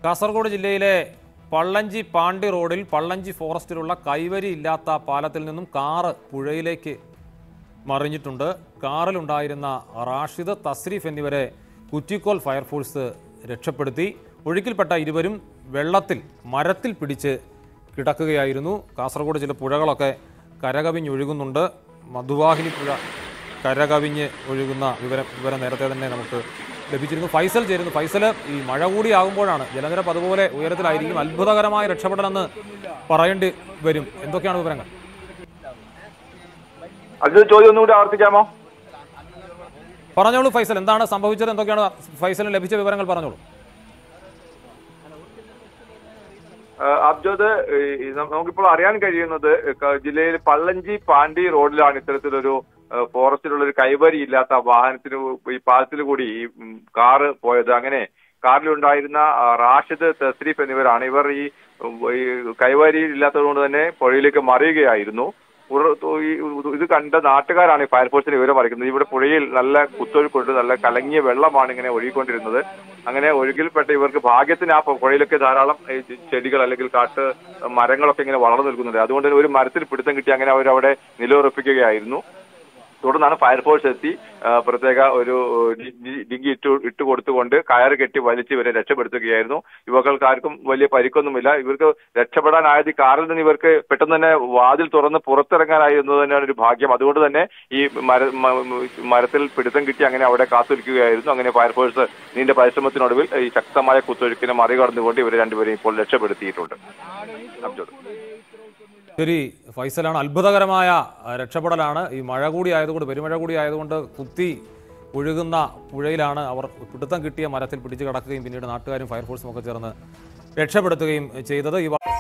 കാസർഗോഡ് ജില്ലയിലെ പള്ളഞ്ചി പാണ്ടി റോഡിൽ പള്ളഞ്ചി ഫോറസ്റ്റിലുള്ള കൈവരി ഇല്ലാത്ത പാലത്തിൽ നിന്നും കാറ് പുഴയിലേക്ക് മറിഞ്ഞിട്ടുണ്ട് കാറിലുണ്ടായിരുന്ന റാഷിദ് തസ്രീഫ് എന്നിവരെ കുറ്റിക്കോൽ ഫയർഫോഴ്സ് രക്ഷപ്പെടുത്തി ഒഴുക്കിൽപ്പെട്ട ഇരുവരും വെള്ളത്തിൽ മരത്തിൽ പിടിച്ച് കിടക്കുകയായിരുന്നു കാസർഗോഡ് ചില പുഴകളൊക്കെ കരകവിഞ്ഞൊഴുകുന്നുണ്ട് മധുവാഹിനി പുഴ കരകവിഞ്ഞ് ഒഴുകുന്ന വിവരം വിവരം നേരത്തെ തന്നെ നമുക്ക് ലഭിച്ചിരുന്നു ഫൈസൽ ചേരുന്നു ഫൈസൽ ഈ മഴ കൂടി ആകുമ്പോഴാണ് ജലനിരപ്പ് അതുപോലെ ഉയരത്തിലായിരിക്കും അത്ഭുതകരമായ രക്ഷപ്പെടണമെന്ന് പറയേണ്ടി വരും എന്തൊക്കെയാണ് വിവരങ്ങൾ അത് ചോദ്യം ഒന്നുകൂടി ആവർത്തിക്കാമോ പറഞ്ഞോളൂ ഫൈസൽ എന്താണ് സംഭവിച്ചത് എന്തൊക്കെയാണ് ഫൈസലിന് ലഭിച്ച വിവരങ്ങൾ പറഞ്ഞോളൂ ഏഹ് അബ്ജോദ് ഈ നം- നമുക്കിപ്പോൾ അറിയാൻ കഴിയുന്നത് ക- ജില്ലയിൽ പള്ളഞ്ചി പാണ്ടി റോഡിലാണ് ഇത്തരത്തിലൊരു ഏഹ് ഫോറസ്റ്റിലുള്ള ഒരു കൈവരി ഇല്ലാത്ത വാഹനത്തിന് ഈ പാലത്തിൽ കൂടി ഈ ഉം, കാറ് പോയത് അങ്ങനെ കാറിലുണ്ടായിരുന്ന ആ, റാഷിദ് തസ്രീഫ് എന്നിവരാണ് ഇവർ ഈ ഉം, ഈ കൈവരി ഇല്ലാത്തത് കൊണ്ട് തന്നെ പുഴയിലേക്ക് മറിയുകയായിരുന്നു ഉറ- ഈ ഇത് കണ്ട നാട്ടുകാരാണ് ഈ ഫയർഫോഴ്സിന് വിവരം അറിയിക്കുന്നത് ഇവിടെ പുഴയിൽ നല്ല കുത്തൊഴുക്കുണ്ട് നല്ല കലങ്ങിയ വെള്ളമാണ് ഇങ്ങനെ ഒഴുകിക്കൊണ്ടിരുന്നത് അങ്ങനെ ഒഴുകിൽപ്പെട്ട ഇവർക്ക് ഭാഗ്യത്തിന് ആ പുഴയിലൊക്കെ ധാരാളം ഈ ചെടികൾ അല്ലെങ്കിൽ കാട്ട് മരങ്ങളൊക്കെ ഇങ്ങനെ വളർന്നു നിൽക്കുന്നുണ്ട് അതുകൊണ്ട് തന്നെ ഒരു മരത്തിൽ പിടുത്തം കിട്ടി അങ്ങനെ അവർ അവിടെ നിലയുറപ്പിക്കുകയായിരുന്നു തുടർന്നാണ് ഫയർഫോഴ്സ് എത്തി ആ, പ്രത്യേക ഒരു ഡി- ഡി- ഡിങ്കി ഇട്ട് ഇട്ട് കൊടുത്തുകൊണ്ട് കയറ് കെട്ടി വലിച്ച് ഇവരെ രക്ഷപ്പെടുത്തുകയായിരുന്നു യുവകൾക്കാർക്കും വലിയ പരിക്കൊന്നുമില്ല ഇവർക്ക് രക്ഷപ്പെടാനായത് ഈ കാറിൽ നിന്ന് ഇവർക്ക് പെട്ടെന്ന് തന്നെ വാതിൽ തുറന്ന് പുറത്തിറങ്ങാനായി എന്നത് തന്നെയാണ് ഒരു ഭാഗ്യം അതുകൊണ്ട് തന്നെ ഈ മര മ- മ- മരത്തിൽ പിടുത്തം കിട്ടി അങ്ങനെ അവിടെ കാത്തിരിക്കുകയായിരുന്നു അങ്ങനെ ഫയർഫോഴ്സ് നീണ്ട പരിശ്രമത്തിനൊടുവിൽ ഈ ശക്തമായ കുത്തൊഴുക്കിനെ മറികടന്നുകൊണ്ട് ഇവരെ രണ്ടുപേരെയും ഇപ്പോൾ രക്ഷപ്പെടുത്തിയിട്ടുണ്ട് അബ്ജോദ് ശരി ഫൈസലാണ് അത്ഭുതകരമായ ആ, രക്ഷപ്പെടലാണ് ഈ മഴ കൂടി ആയതുകൊണ്ട് പെരുമഴ കൂടി ആയതുകൊണ്ട് കുത്തി ഒഴുകുന്ന പുഴയിലാണ് അവർ പിടുത്തം കിട്ടിയ മരത്തിൽ പിടിച്ചു കിടക്കുകയും പിന്നീട് നാട്ടുകാരും ഫയർഫോഴ്സും ഒക്കെ ചേർന്ന് രക്ഷപ്പെടുത്തുകയും ചെയ്തത് ഈ വ-